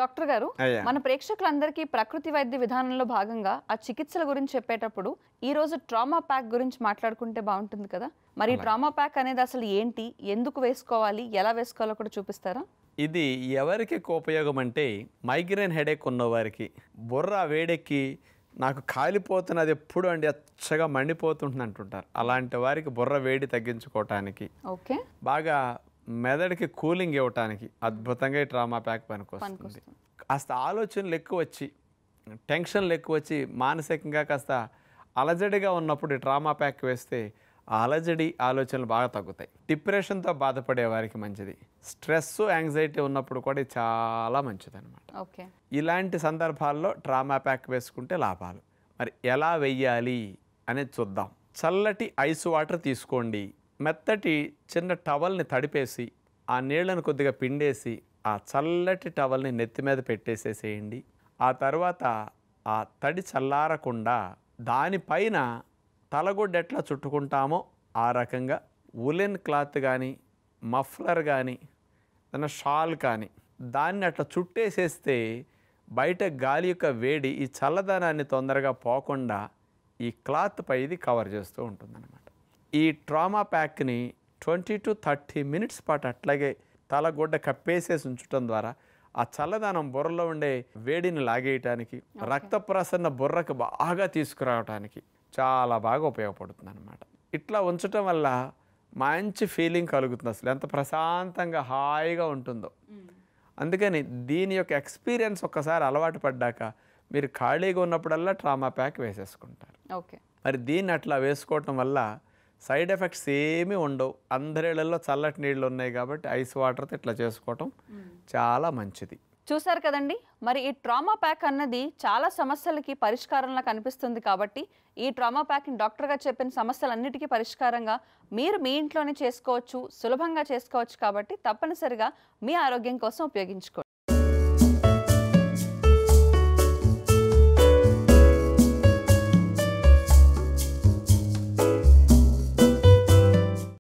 Doctor గారు అయ్యా. మన ప్రేక్షకులందరికీ ప్రకృతి వైద్య విధానంలో భాగంగా ఆ చికిత్సల గురించి చెప్పేటప్పుడు ఈ రోజు ట్రామా ప్యాక్ గురించి మాట్లాడుకుంటే బాగుంటుంది కదా మరి ట్రామా ప్యాక్ అనేది అసలు ఏంటి ఎందుకు వేసుకోవాలి ఎలా వేసుకోవాలో కూడా చూపిస్తారా ఇది ఎవరికి ఎక్కువ ఉపయోగం అంటే మైగ్రేన్ హెడేక్ ఉన్నవారికి బుర్ర వేడెక్కి నాకు కాలిపోతున్నది ఎప్పుడు అండి అచ్చగా మండిపోతుంది అంటుంటారు అలాంటి వారికి బుర్ర వేడి తగ్గించుకోవటానికి ఓకే బాగా మెదడుకి కూలింగ్ ఇవ్వటానికి అద్భుతంగా ఈ ట్రామా ప్యాక్ పనికొస్తుంది పనికొస్తుంది. కాస్త ఆలోచనలు ఎక్కువ వచ్చి టెన్షన్లు ఎక్కువ వచ్చి మానసికంగా కాస్త అలజడిగా ఉన్నప్పుడు ఈ ట్రామా ప్యాక్ వేస్తే ఆ అలజడి ఆలోచనలు బాగా తగ్గుతాయి డిప్రెషన్తో బాధపడే వారికి మంచిది స్ట్రెస్ యాంగ్జైటీ ఉన్నప్పుడు కూడా ఇది చాలా మంచిది అనమాట ఓకే ఇలాంటి సందర్భాల్లో ట్రామా ప్యాక్ వేసుకుంటే లాభాలు మరి ఎలా వెయ్యాలి అనేది చూద్దాం చల్లటి ఐస్ వాటర్ తీసుకోండి మెత్తటి చిన్న టవల్ని తడిపేసి ఆ నీళ్ళను కొద్దిగా పిండేసి ఆ చల్లటి టవల్ని నెత్తి మీద పెట్టేసేసేయండి ఆ తర్వాత ఆ తడి చల్లారకుండా దానిపైన తలగుడ్డ ఎట్లా చుట్టుకుంటామో ఆ రకంగా ఉలెన్ క్లాత్ కానీ మఫ్లర్ కానీ ఏదైనా షాల్ కానీ దాన్ని అట్లా చుట్టేసేస్తే బయట గాలి యొక్క వేడి ఈ చల్లదనాన్ని తొందరగా పోకుండా ఈ క్లాత్ పై ఇది కవర్ చేస్తూ ఉంటుందన్నమాట ఈ ట్రామా ప్యాక్ని ట్వంటీ టు థర్టీ మినిట్స్ పాటు అట్లాగే తలగుడ్డ కప్పేసేసి ఉంచడం ద్వారా ఆ చల్లదనం బుర్రలో ఉండే వేడిని లాగేయటానికి రక్త ప్రసరణ బుర్రకు బాగా తీసుకురావటానికి చాలా బాగా ఉపయోగపడుతుంది అనమాట ఇట్లా ఉంచటం వల్ల మంచి ఫీలింగ్ కలుగుతుంది అసలు ఎంత ప్రశాంతంగా హాయిగా ఉంటుందో అందుకని దీని యొక్క ఎక్స్పీరియన్స్ ఒక్కసారి అలవాటు పడ్డాక మీరు ఖాళీగా ఉన్నప్పుడల్లా ట్రామా ప్యాక్ వేసేసుకుంటారు ఓకే మరి దీన్ని అట్లా వేసుకోవటం వల్ల సైడ్ ఎఫెక్ట్స్ ఏమీ ఉండవు అందరిళ్లలో చల్లటి నీళ్ళు ఉన్నాయి కాబట్టి ఐస్ వాటర్తో ఇట్లా చేసుకోవటం చాలా మంచిది చూసారు కదండి మరి ఈ ట్రామా ప్యాక్ అన్నది చాలా సమస్యలకి పరిష్కారంలా కనిపిస్తుంది కాబట్టి ఈ ట్రామా ప్యాక్ని డాక్టర్గా చెప్పిన సమస్యలన్నిటికీ పరిష్కారంగా మీరు మీ ఇంట్లోనే చేసుకోవచ్చు సులభంగా చేసుకోవచ్చు కాబట్టి తప్పనిసరిగా మీ ఆరోగ్యం కోసం ఉపయోగించుకోండి